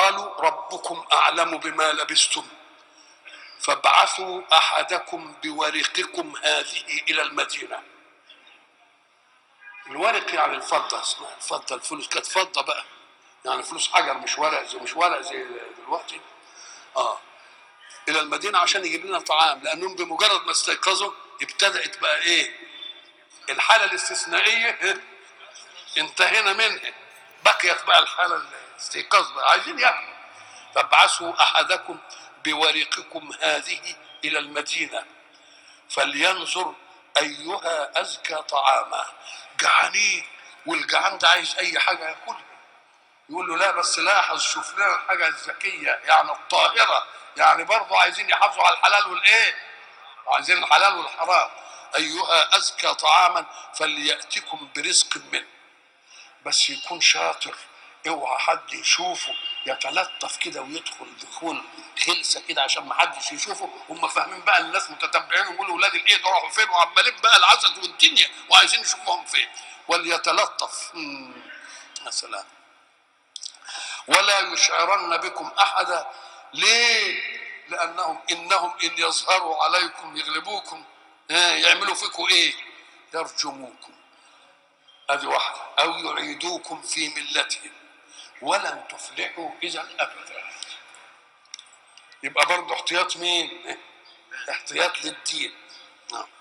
قالوا ربكم اعلم بما لبستم فابعثوا احدكم بورقكم هذه الى المدينه الورق يعني الفضه اسمها الفضه الفلوس كانت فضه بقى يعني فلوس حجر مش ورق زي مش ورق زي دلوقتي اه الى المدينه عشان يجيب لنا طعام لانهم بمجرد ما استيقظوا ابتدات بقى ايه الحاله الاستثنائيه إيه؟ انتهينا منها بقيت بقى الحاله الاستيقاظ بقى عايزين ياكلوا فابعثوا احدكم بورقكم هذه الى المدينه فلينظر ايها ازكى طعاما جعانين والجعان ده عايز اي حاجه ياكلها يقول له لا بس لاحظ شوف لنا الحاجه الذكيه يعني الطاهره يعني برضه عايزين يحافظوا على الحلال والايه عايزين الحلال والحرام ايها ازكى طعاما فلياتكم برزق منه بس يكون شاطر اوعى حد يشوفه يتلطف كده ويدخل دخول خلسه كده عشان ما حدش يشوفه هم فاهمين بقى الناس متتبعين ويقولوا ولاد الايه ده راحوا فين وعمالين بقى العسل والدنيا وعايزين يشوفوهم فين وليتلطف مم. يا سلام ولا يشعرن بكم احدا ليه؟ لانهم انهم ان يظهروا عليكم يغلبوكم ها، يعملوا فيكم ايه؟ يرجموكم ادي واحده او يعيدوكم في ملتهم ولن تفلحوا اذا ابدا يبقى برضه احتياط مين؟ احتياط للدين نعم